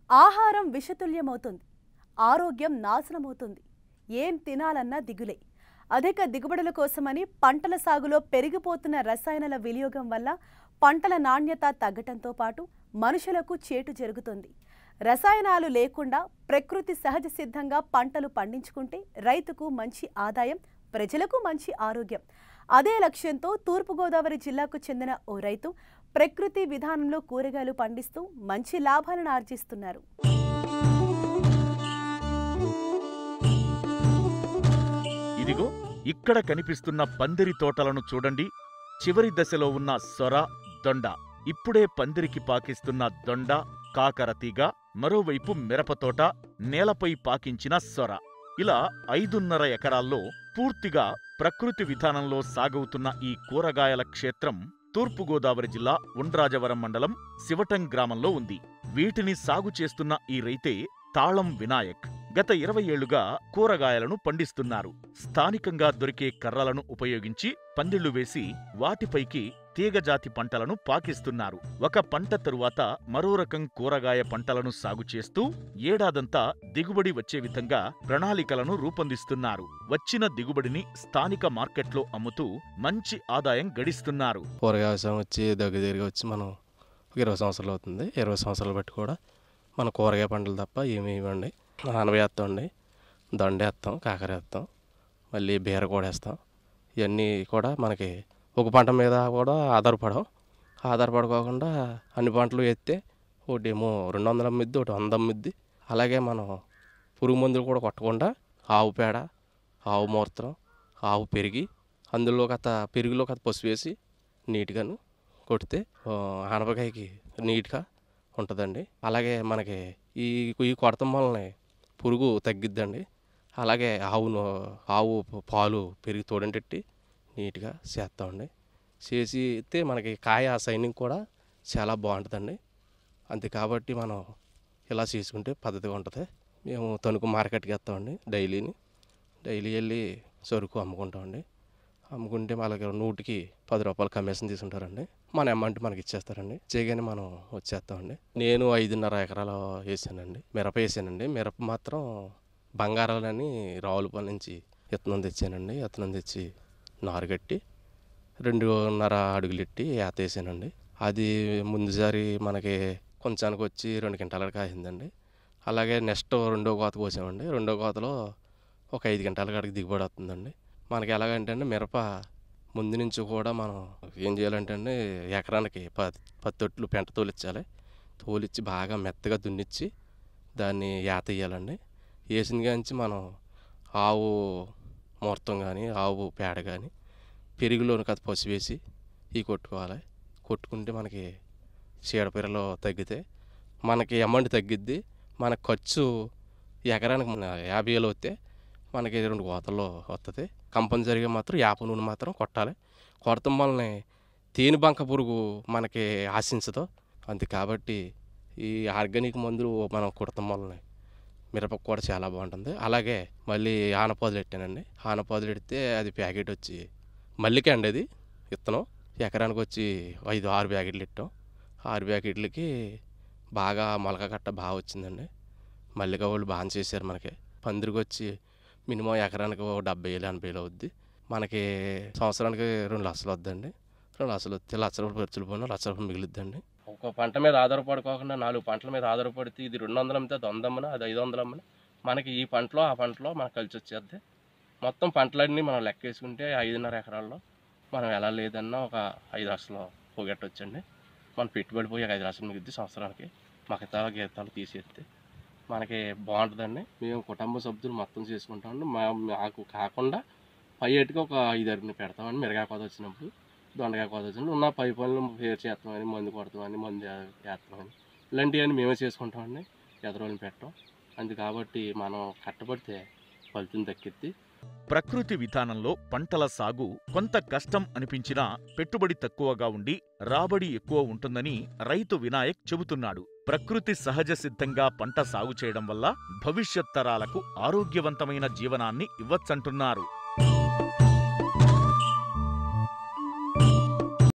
ఆహారం విషతుల్యమవుతుంది ఆరోగ్యం నాశనమవుతుంది ఏం తినాలన్నా దిగులే అధిక దిగుబడుల కోసమని పంటల సాగులో పెరిగిపోతున్న రసాయనాల వినియోగం వల్ల పంటల నాణ్యత తగ్గటంతో పాటు మనుషులకు చేటు జరుగుతుంది రసాయనాలు లేకుండా ప్రకృతి సహజ సిద్ధంగా పంటలు పండించుకుంటే రైతుకు మంచి ఆదాయం ప్రజలకు మంచి ఆరోగ్యం అదే లక్ష్యంతో తూర్పుగోదావరి జిల్లాకు చెందిన ఓ రైతు ప్రకృతి విధానంలో కూరగాయలు పండిస్తూ మంచి లాభాలను ఆర్జిస్తున్నారు ఇదిగో ఇక్కడ కనిపిస్తున్న పందిరి తోటలను చూడండి చివరి దశలో ఉన్న సొర దొండ ఇప్పుడే పందిరికి పాకిస్తున్న దొండ కాకర తీగ మరోవైపు మిరపతోట నేలపై పాకించిన సొర ఇలా ఐదున్నర ఎకరాల్లో పూర్తిగా ప్రకృతి విధానంలో సాగవుతున్న ఈ కూరగాయల క్షేత్రం తూర్పుగోదావరి జిల్లా ఉండ్రాజవరం మండలం శివటం గ్రామంలో ఉంది వీటిని సాగు చేస్తున్న ఈ రైతే తాళం వినాయక్ గత ఇరవై ఏళ్లుగా కూరగాయలను పండిస్తున్నారు స్థానికంగా దొరికే కర్రలను ఉపయోగించి పందిళ్లు వేసి వాటిపైకి తీగజాతి పంటలను పాకిస్తున్నారు ఒక పంట తరువాత మరో రకం కూరగాయ పంటలను సాగు చేస్తూ ఏడాదంతా దిగుబడి వచ్చే విధంగా ప్రణాళికలను రూపొందిస్తున్నారు వచ్చిన దిగుబడిని స్థానిక మార్కెట్లో అమ్ముతూ మంచి ఆదాయం గడిస్తున్నారు కూరగాయ వ్యవసాయం వచ్చి దగ్గర దగ్గరగా వచ్చి మనం ఒక ఇరవై సంవత్సరాలు అవుతుంది ఇరవై సంవత్సరాలు బట్టి కూడా మన కూరగాయ పంటలు తప్ప ఏమి ఇవ్వండి ఆనవ వేస్తామండి దొండ వేస్తాం కాకర వేస్తాం మళ్ళీ బీర కూడా వేస్తాం ఇవన్నీ కూడా మనకి ఒక పంట మీద కూడా ఆధారపడం ఆధారపడుకోకుండా అన్ని పంటలు వేస్తే ఒకటి ఏమో రెండు వందల అమ్మిద్ది ఒకటి వంద అమ్మిద్ది అలాగే మనం పురుగు మందులు కూడా కొట్టకుండా ఆవు పేడ ఆవు మూత్రం ఆవు పెరిగి అందులో కథ పెరుగులో కథ పసుపు వేసి నీట్గాను కొడితే ఆ, ఆనపకాయకి నీట్గా ఉంటుందండి అలాగే మనకి ఈ ఈ కొడతం వలన పురుగు తగ్గిద్దండి అలాగే ఆవును ఆవు పాలు పెరిగి తోడంటెట్టి నీట్గా చేస్తామండి చేసితే మనకి కాయ సైనింగ్ కూడా చాలా బాగుంటుందండి అంతే కాబట్టి మనం ఇలా చేసుకుంటే పద్ధతిగా ఉంటుంది మేము తణుకు మార్కెట్కి వేస్తామండి డైలీని డైలీ వెళ్ళి సరుకు అమ్ముకుంటామండి అమ్ముకుంటే వాళ్ళకి నూటికి పది రూపాయలు కమిషన్ తీసుకుంటారండి మన అమౌంట్ మనకి ఇచ్చేస్తారండి చేయగానే మనం వచ్చేస్తామండి నేను ఐదున్నర ఎకరాలు వేసానండి మిరప వేసానండి మిరప మాత్రం బంగారాలని రావులపల్లి నుంచి విత్తనం తెచ్చానండి విత్తనం తెచ్చి నారు కట్టి రెండున్నర అడుగులు ఎట్టి ఏత వేసానండి అది ముందుసారి మనకి కొంచానికి వచ్చి రెండు క్వింటాల కాయిందండి అలాగే నెక్స్ట్ రెండో కోత కోసామండి రెండో కోతలో ఒక ఐదు గంటల కాడికి దిగుబడి వస్తుందండి మనకి ఎలాగంటే అండి మిరప ముందు నుంచి కూడా మనం ఏం చేయాలంటే అండి ఎకరానికి పది పది తొట్లు పెంట తోలిచ్చాలి తోలిచ్చి బాగా మెత్తగా దున్నిచ్చి దాన్ని ఏత వేయాలండి వేసిన కాంచి మనం ఆవు ముహూర్తం కానీ ఆవు పేడ కానీ పెరుగులోని కథ పసుపు వేసి ఇవి కొట్టుకోవాలి కొట్టుకుంటే మనకి చీడపీరలు తగ్గితే మనకి అమౌంట్ తగ్గిద్ది మన ఖర్చు ఎకరానికి మన యాభై వేలు వస్తే మనకి రెండు కోతల్లో వస్తుంది కంపల్సరీగా మాత్రం యాప నూనె మాత్రం కొట్టాలి కొడతాం వలన తేనె బంక పురుగు మనకి ఆశించదు అంతే కాబట్టి ఈ ఆర్గానిక్ మందులు మనం కొడతాం వలన మిరపకు కూడా చాలా బాగుంటుంది అలాగే మళ్ళీ ఆనపాదులు పెట్టానండి ఆనపాదులు పెడితే అది ప్యాకెట్ వచ్చి మల్లికే అండి అది విత్తనం ఎకరానికి వచ్చి ఐదు ఆరు ప్యాకెట్లు పెట్టాం ఆరు ప్యాకెట్లకి బాగా మొలక కట్ట బాగా వచ్చిందండి మల్లిక వాళ్ళు బాగా చేశారు మనకి పందిరికి వచ్చి మినిమం ఎకరానికి ఓ డెబ్బై వేలు ఎనభై వేలు అవుద్ది మనకి సంవత్సరానికి రెండు లక్షలు వద్దండి రెండు లక్షలు వస్తే లక్ష రూపాయలు ఖర్చులు పోయినా లక్ష రూపాయలు మిగులుద్దండి ఒక పంట మీద ఆధారపడుకోకుండా నాలుగు పంటల మీద ఆధారపడితే ఇది రెండు వందలు అమ్మితే అది వంద అమ్మన అది ఐదు వందలు అమ్మన మనకి ఈ పంటలో ఆ పంటలో మనకు కలిసి వచ్చేద్ది మొత్తం పంటలన్నీ మనం లెక్క వేసుకుంటే ఐదున్నర ఎకరాల్లో మనం ఎలా లేదన్నా ఒక ఐదు లక్షలు పోగొట్టొచ్చండి మన పెట్టుబడి పోయి ఒక ఐదు లక్షలు మిగిద్ది సంవత్సరానికి మగతాలు గీతాలు తీసేస్తే మనకి బాగుంటుందండి మేము కుటుంబ సభ్యులు మొత్తం చేసుకుంటామండి మా మాకు కాకుండా పై ఏటికి ఒక ఐదారుని పెడతామండి మిరగాయ కోత వచ్చినప్పుడు దొండకాయ కోత వచ్చినప్పుడు ఉన్న పై పనులు పేరు చేస్తామని మందు కొడతామని మందు వేస్తామని ఇలాంటివన్నీ మేమే చేసుకుంటామండి ఎదరోళ్ళని పెట్టాం అందు కాబట్టి మనం కట్టబడితే ఫలితం దక్కిద్ది ప్రకృతి విధానంలో పంటల సాగు కొంత కష్టం అనిపించినా పెట్టుబడి తక్కువగా ఉండి రాబడి ఎక్కువ ఉంటుందని రైతు వినాయక్ చెబుతున్నాడు ప్రకృతి సహజ సిద్ధంగా పంట సాగు చేయడం వల్ల భవిష్యత్ తరాలకు ఆరోగ్యవంతమైన జీవనాన్ని ఇవ్వచ్చంటున్నారు